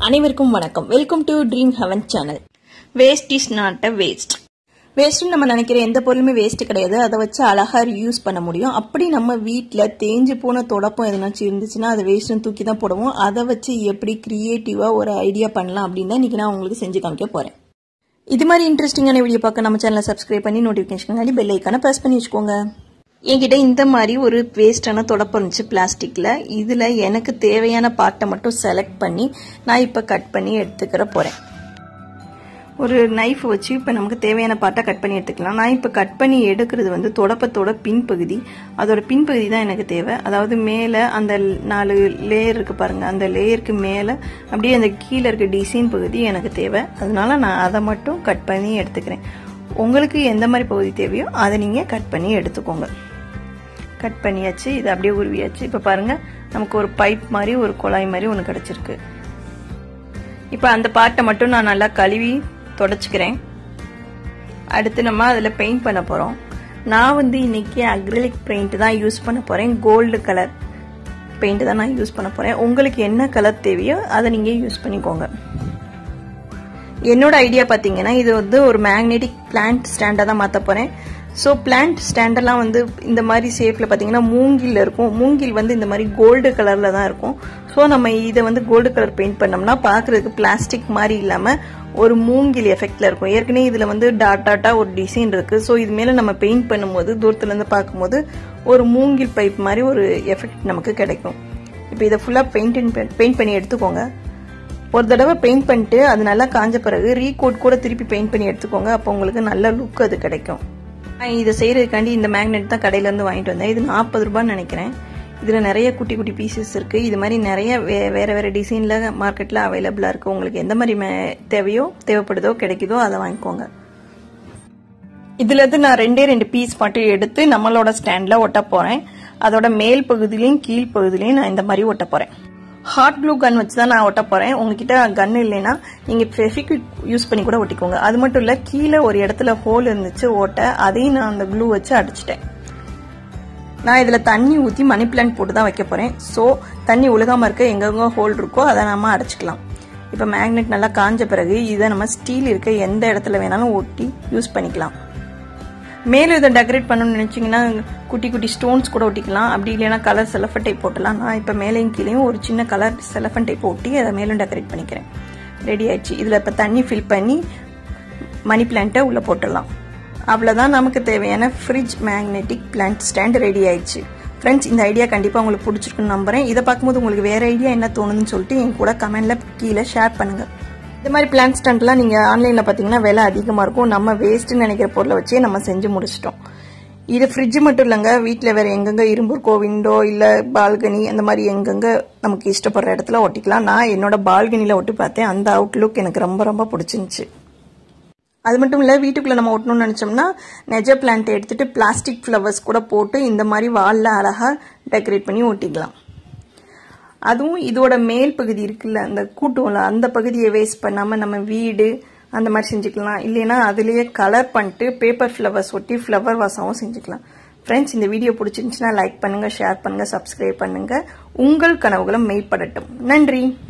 அனைவருக்கும் வணக்கம் welcome to dream heaven channel waste is not a waste வேஸ்ட்னு நம்ம நினைக்கிற எந்த பொருளுமே வேஸ்ட் கிடையாது அதை வச்சு அழகா யூஸ் பண்ண முடியும் அப்படி நம்ம வீட்டில் தேஞ்சு போன தொடப்பம் எதனாச்சும் இருந்துச்சுன்னா அதை வேஸ்ட்னு தூக்கி தான் போடுவோம் அதை வச்சு எப்படி கிரியேட்டிவாக ஒரு ஐடியா பண்ணலாம் அப்படின்னு தான் இன்றைக்கி நான் உங்களுக்கு செஞ்சு காமிக்க போகிறேன் இது மாதிரி இன்ட்ரெஸ்டிங்கான வீடியோ பார்க்க நம்ம சேனலை சப்ஸ்கிரைப் பண்ணி நோட்டிஃபிகேஷன் பெல் ஐக்கான ப்ரெஸ் பண்ணி வச்சுக்கோங்க என்கிட்ட இந்த மாதிரி ஒரு வேஸ்டான தொடப்பம் இருந்துச்சு பிளாஸ்டிக்கில் இதில் எனக்கு தேவையான பார்ட்டை மட்டும் செலக்ட் பண்ணி நான் இப்போ கட் பண்ணி எடுத்துக்கிற போகிறேன் ஒரு நைஃப் வச்சு இப்போ நமக்கு தேவையான பார்ட்டை கட் பண்ணி எடுத்துக்கலாம் நான் இப்போ கட் பண்ணி எடுக்கிறது வந்து தொடப்பத்தோட பின்பகுதி அதோட பின்பகுதி தான் எனக்கு தேவை அதாவது மேலே அந்த நாலு லேயர் இருக்கு பாருங்க அந்த லேயருக்கு மேலே அப்படியே அந்த கீழே இருக்க டிசைன் பகுதி எனக்கு தேவை அதனால நான் அதை மட்டும் கட் பண்ணி எடுத்துக்கிறேன் உங்களுக்கு எந்த மாதிரி பகுதி தேவையோ அதை நீங்கள் கட் பண்ணி எடுத்துக்கோங்க கட் பண்ணியாச்சு இது அப்படியே உருவியாச்சு இப்போ பாருங்க நமக்கு ஒரு பைப் மாதிரி ஒரு குழாய் மாதிரி ஒன்று கிடச்சிருக்கு இப்போ அந்த பார்ட்டை மட்டும் நான் நல்லா கழுவி தொடச்சிக்கிறேன் அடுத்து நம்ம அதில் பெயிண்ட் பண்ண போகிறோம் நான் வந்து இன்னைக்கு அக்ரிலிக் பெயிண்ட் தான் யூஸ் பண்ண போகிறேன் கோல்டு கலர் பெயிண்ட் தான் நான் யூஸ் பண்ண போகிறேன் உங்களுக்கு என்ன கலர் தேவையோ அதை நீங்கள் யூஸ் பண்ணிக்கோங்க என்னோட ஐடியா பார்த்தீங்கன்னா இது வந்து ஒரு மேக்னெட்டிக் பிளான்ட் ஸ்டாண்டாக தான் மாற்ற போகிறேன் ஸோ பிளான்ட் ஸ்டாண்டெல்லாம் வந்து இந்த மாதிரி ஷேப்பில் பார்த்தீங்கன்னா மூங்கில் இருக்கும் மூங்கில் வந்து இந்த மாதிரி கோல்டு கலரில் தான் இருக்கும் ஸோ நம்ம இதை வந்து கோல்டு கலர் பெயிண்ட் பண்ணோம்னா பார்க்குறதுக்கு பிளாஸ்டிக் மாதிரி இல்லாமல் ஒரு மூங்கில் எஃபெக்டில் இருக்கும் ஏற்கனவே இதில் வந்து டாட் டாட்டாக ஒரு டிசைன் இருக்குது ஸோ இது மேலே நம்ம பெயிண்ட் பண்ணும்போது தூரத்துலேருந்து பார்க்கும்போது ஒரு மூங்கில் பைப் மாதிரி ஒரு எஃபெக்ட் நமக்கு கிடைக்கும் இப்போ இதை ஃபுல்லாக பெயிண்ட் பெயிண்ட் பண்ணி எடுத்துக்கோங்க ஒரு தடவை பெயிண்ட் பண்ணிட்டு அது நல்லா காஞ்ச பிறகு ரீகோட் கூட திருப்பி பெயிண்ட் பண்ணி எடுத்துக்கோங்க அப்போ உங்களுக்கு நல்ல லுக் அது கிடைக்கும் இதை செய்யறதுக்காண்டி இந்த மேக்னெட் தான் கடையிலேருந்து வாங்கிட்டு வந்தேன் இது நாற்பது ரூபான்னு நினைக்கிறேன் இதில் நிறைய குட்டி குட்டி பீசஸ் இருக்குது இது மாதிரி நிறைய வே வேறு வேறு டிசைனில் மார்க்கெட்டில் அவைலபிளாக இருக்குது உங்களுக்கு எந்த மாதிரி மே தேவையோ தேவைப்படுதோ கிடைக்குதோ அதை வாங்கிக்கோங்க இதுலேருந்து நான் ரெண்டே ரெண்டு பீஸ் மட்டும் எடுத்து நம்மளோட ஸ்டாண்டில் ஒட்ட போகிறேன் அதோட மேல் பகுதியிலையும் கீழ் பகுதியிலையும் நான் இந்த மாதிரி ஒட்ட போகிறேன் ஹாட் க்ளூ கன் வச்சு தான் நான் ஒட்ட போகிறேன் உங்ககிட்ட கன் இல்லைன்னா நீங்கள் ஃபெஃபிக்விக் யூஸ் பண்ணி கூட ஒட்டிக்கோங்க அது மட்டும் இல்லை கீழே ஒரு இடத்துல ஹோல் இருந்துச்சு ஓட்ட அதையும் நான் அந்த க்ளூ வச்சு அடிச்சிட்டேன் நான் இதில் தண்ணி ஊற்றி மணி பிளான்ட் போட்டு தான் வைக்க போகிறேன் ஸோ தண்ணி ஒழுகாமல் இருக்க எங்கெங்க ஹோல் இருக்கோ அதை நம்ம அடைச்சிக்கலாம் இப்போ மேக்னெட் நல்லா காஞ்ச பிறகு இதை நம்ம ஸ்டீல் இருக்க எந்த இடத்துல வேணாலும் ஒட்டி யூஸ் பண்ணிக்கலாம் மேலும் இதை டெக்கரேட் பண்ணணும்னு நினச்சிங்கன்னா குட்டி குட்டி ஸ்டோன்ஸ் கூட ஒட்டிக்கலாம் அப்படி இல்லைன்னா கலர் செலஃபன் டைப் போட்டலாம் நான் இப்போ மேலேயும் கீழேயும் ஒரு சின்ன கலர் செலஃபன் டைப் ஒட்டி அதை மேலும் டெக்கரேட் பண்ணிக்கிறேன் ரெடி ஆயிடுச்சு இதில் இப்போ தண்ணி ஃபில் பண்ணி மணி பிளான்ட்டை உள்ளே போட்டுடலாம் அவ்வளோதான் நமக்கு தேவையான fridge magnetic plant stand ready ஆயிடுச்சு ஃப்ரெண்ட்ஸ் இந்த ஐடியா கண்டிப்பாக உங்களுக்கு பிடிச்சிருக்குன்னு நம்புறேன் இதை பார்க்கும்போது உங்களுக்கு வேறு ஐடியா என்ன தோணுதுன்னு சொல்லிட்டு என் கூட கமெண்டில் கீழே ஷேர் பண்ணுங்கள் இந்த மாதிரி பிளான் ஸ்டண்ட்லாம் நீங்கள் ஆன்லைனில் பார்த்தீங்கன்னா விலை அதிகமாக இருக்கும் நம்ம வேஸ்ட்டுன்னு நினைக்கிற பொருளை வச்சே நம்ம செஞ்சு முடிச்சிட்டோம் இது ஃப்ரிட்ஜ் மட்டும் இல்லைங்க வீட்டில் வேறு எங்கெங்கே இரும்பு இருக்கோ விண்டோ இல்லை பால்கனி அந்த மாதிரி எங்கெங்கே நமக்கு இஷ்டப்படுற இடத்துல ஒட்டிக்கலாம் நான் என்னோட பால்கனியில் ஒட்டி பார்த்தேன் அந்த அவுட்லுக் எனக்கு ரொம்ப ரொம்ப பிடிச்சிருந்துச்சு அது மட்டும் இல்லை வீட்டுக்குள்ளே நம்ம ஒட்டணும்னு நினச்சோம்னா நெஜ பிளான்ட் எடுத்துகிட்டு பிளாஸ்டிக் ஃப்ளவர்ஸ் கூட போட்டு இந்த மாதிரி வாலில் அழகாக டெக்கரேட் பண்ணி ஒட்டிக்கலாம் அதுவும் இதோட மேல் பகுதி இருக்குல்ல அந்த கூட்டும்ல அந்த பகுதியை வேஸ்ட் பண்ணாமல் நம்ம வீடு அந்த மாதிரி செஞ்சுக்கலாம் இல்லைன்னா அதுலேயே கலர் பண்ணிட்டு பேப்பர் ஃப்ளவர்ஸ் ஒட்டி ஃப்ளவர் வாசமும் செஞ்சுக்கலாம் ஃப்ரெண்ட்ஸ் இந்த வீடியோ பிடிச்சிருந்துச்சுன்னா லைக் பண்ணுங்கள் ஷேர் பண்ணுங்கள் சப்ஸ்கிரைப் பண்ணுங்கள் உங்கள் கனவுகளும் மெய்ப்படட்டும் நன்றி